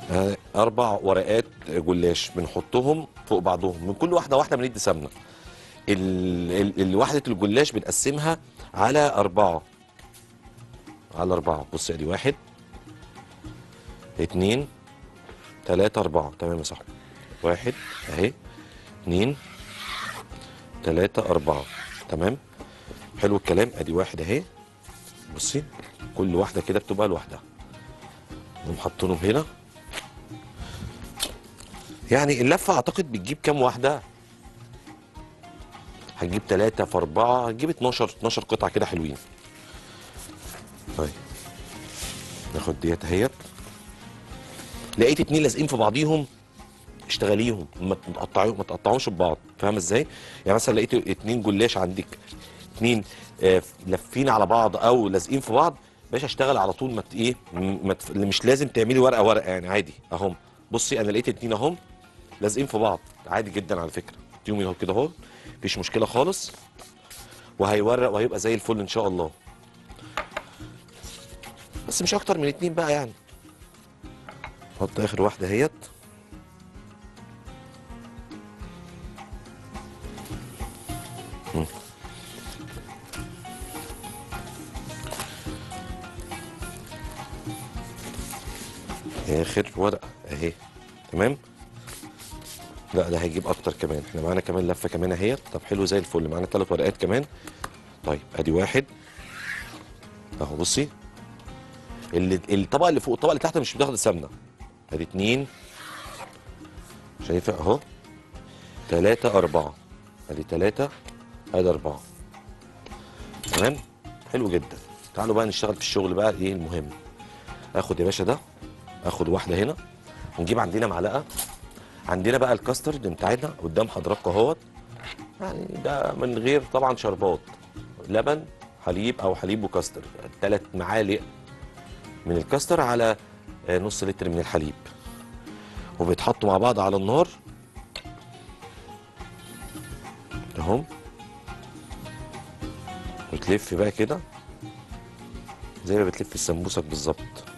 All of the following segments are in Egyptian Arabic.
آه، اربع ورقات جلاش بنحطهم فوق بعضهم من كل واحده واحده بندي سمنه ال- ال- الوحده الجلاش بنقسمها على اربعه على اربعه بص ادي واحد اتنين تلاته اربعه تمام يا صاحبي واحد اهي اتنين تلاته اربعه تمام حلو الكلام ادي واحد اهي بصي كل واحده كده بتبقى لوحدها نقوم حاطينهم هنا يعني اللفه اعتقد بتجيب كام واحده هتجيب 3 في 4 هتجيب 12 12 قطعه كده حلوين طيب ناخد ديت اهيت لقيت اتنين لازقين في بعضيهم اشتغليهم ما تقطعيهم ما تقطعوش ببعض فاهم ازاي يعني مثلا لقيت اتنين جلاش عندك اتنين آه، لافين على بعض او لازقين في بعض باشا اشتغل على طول ما ت- ايه م- ما ت- مش لازم تعملي ورقه ورقه يعني عادي اهم بصي انا لقيت اتنين اهم لازقين في بعض عادي جدا على فكره اديهم اهو كده اهو مفيش مشكله خالص وهيورق وهيبقى زي الفل ان شاء الله بس مش اكتر من اتنين بقى يعني حط اخر واحده اهيت مم. اخر ورقه اهي تمام لا ده هيجيب اكتر كمان احنا معانا كمان لفه كمان اهي طب حلو زي الفل معانا ثلاث ورقات كمان طيب ادي واحد اهو بصي اللي الطبقه اللي فوق الطبقه اللي تحت مش بتاخد سمنه ادي اتنين شايفه اهو تلاتة أربعة ادي تلاتة ادي أربعة تمام حلو جدا تعالوا بقى نشتغل في الشغل بقى ايه المهم اخد يا باشا ده اخد واحده هنا ونجيب عندنا معلقه عندنا بقى الكاسترد بتاعتنا قدام حضراتكم اهوت يعني ده من غير طبعا شربات لبن حليب او حليب وكاستر ثلاث معالق من الكاستر على آه، نص لتر من الحليب وبيتحطوا مع بعض على النار اهم وتلف بقى كده زي ما بتلف السمبوسك بالظبط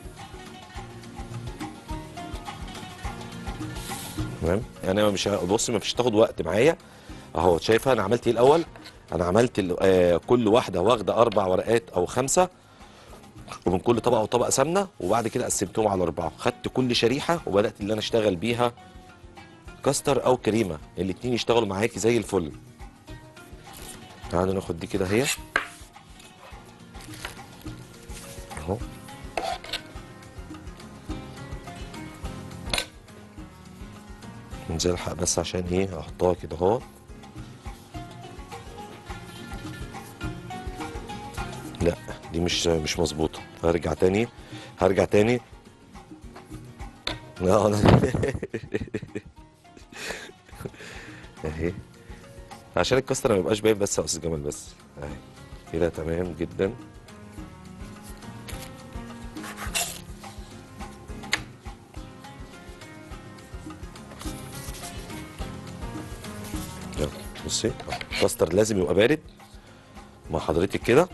تمام يعني انا مش ه- بص ما فيش تاخد وقت معايا اهو شايفه انا عملت ايه الاول انا عملت ال- آه كل واحده واخده اربع ورقات او خمسه ومن كل طبقه وطبقه سمنه وبعد كده قسمتهم على اربعه خدت كل شريحه وبدات اللي انا اشتغل بيها كاستر او كريمه الاتنين يشتغلوا معاكي زي الفل تعالوا ناخد دي كده اهي اهو ننزل الحق بس عشان ايه احطها كده اهو لا دي مش مش مظبوطه هرجع تاني هرجع تاني لا انا اهي عشان الكاستر ما يبقاش باين بس يا استاذ جمال بس اهي كده تمام جدا يلا بصي أهو. الكاستر لازم يبقى بارد مع حضرتك كده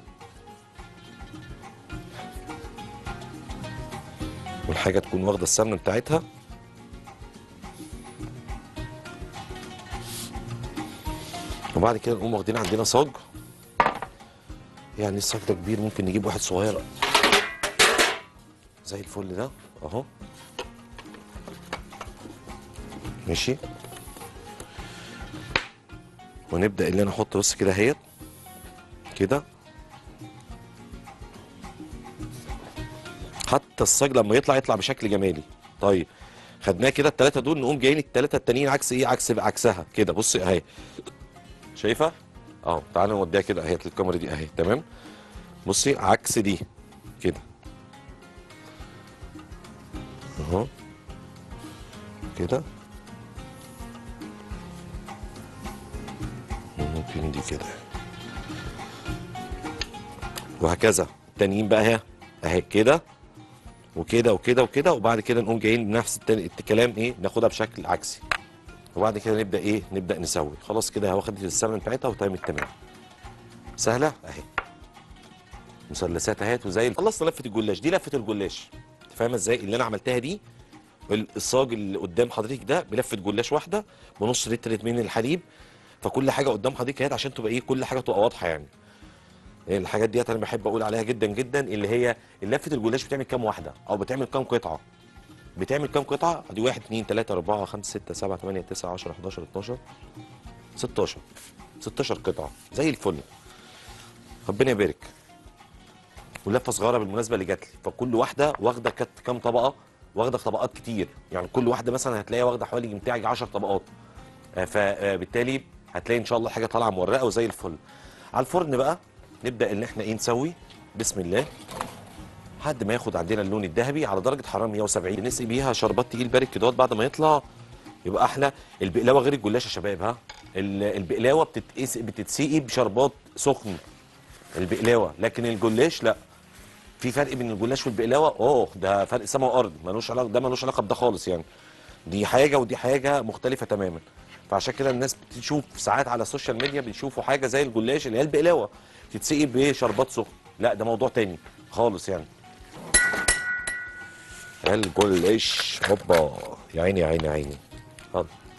والحاجه تكون واخده السمنه بتاعتها وبعد كده نقوم واخدين عندنا صاج يعني الصاج ده كبير ممكن نجيب واحد صغير زي الفل ده اهو ماشي ونبدا اللي انا احط بص كده اهيت كده حتى الصاج لما يطلع يطلع بشكل جمالي طيب خدناه كده الثلاثه دول نقوم جايين الثلاثه التانيين عكس ايه عكس عكسها كده بصي اهي شايفه اهو تعالى نوديها كده اهي الكاميرا دي اهي تمام بصي عكس دي كده اهو كده ممكن دي كده وهكذا التانيين بقى اهي اهي كده وكده وكده وكده وبعد كده نقوم جايين بنفس التاني الكلام ايه ناخدها بشكل عكسي وبعد كده نبدا ايه نبدا نسوي خلاص كده واخدت السمن بتاعتها وتمت تمام سهله اهي مثلثات اهيت وزي ال- خلصنا لفه الجلاش دي لفه الجلاش انت فاهمه ازاي اللي انا عملتها دي ال- الصاج اللي قدام حضرتك ده بلفه جلاش واحده بنص لتر من الحليب فكل حاجه قدام حضرتك اهي عشان تبقى ايه كل حاجه تبقى واضحه يعني إيه الحاجات ديت انا بحب اقول عليها جدا جدا اللي هي لفه الجلاش بتعمل كام واحده او بتعمل كام قطعه بتعمل كام قطعه ادي 1 2 3 4 5 6 7 8 9 10 11 12 16 16 قطعه زي الفل ربنا يبارك ولفه صغيره بالمناسبه اللي جات لي فكل واحده واخده كت كام طبقه واخده طبقات كتير يعني كل واحده مثلا هتلاقيها واخده حوالي بتاعي 10 طبقات آه، فبالتالي هتلاقي ان شاء الله حاجه طالعه مورقه وزي الفل على الفرن بقى نبدا ان احنا ايه نسوي بسم الله لحد ما ياخد عندنا اللون الذهبي على درجه حراره 170 نسقي بيها شربات تقيل بارد كده بعد ما يطلع يبقى احلى البقلاوه غير الجلاش يا شباب ها ال- البقلاوه بتتقس بتتسقي بشربات سخن البقلاوه لكن الجلاش لا في فرق بين الجلاش والبقلاوه اوه ده فرق سما وارض ملوش علاقه ده ملوش علاقه بده خالص يعني دي حاجه ودي حاجه مختلفه تماما فعشان كده الناس بتشوف ساعات على السوشيال ميديا بيشوفوا حاجه زي الجلاش اللي هي البقلاوه تتسقي بشربات سخن لا ده موضوع تاني خالص يعني الجلاش هوبا يا عيني يا عيني يا عيني حاضر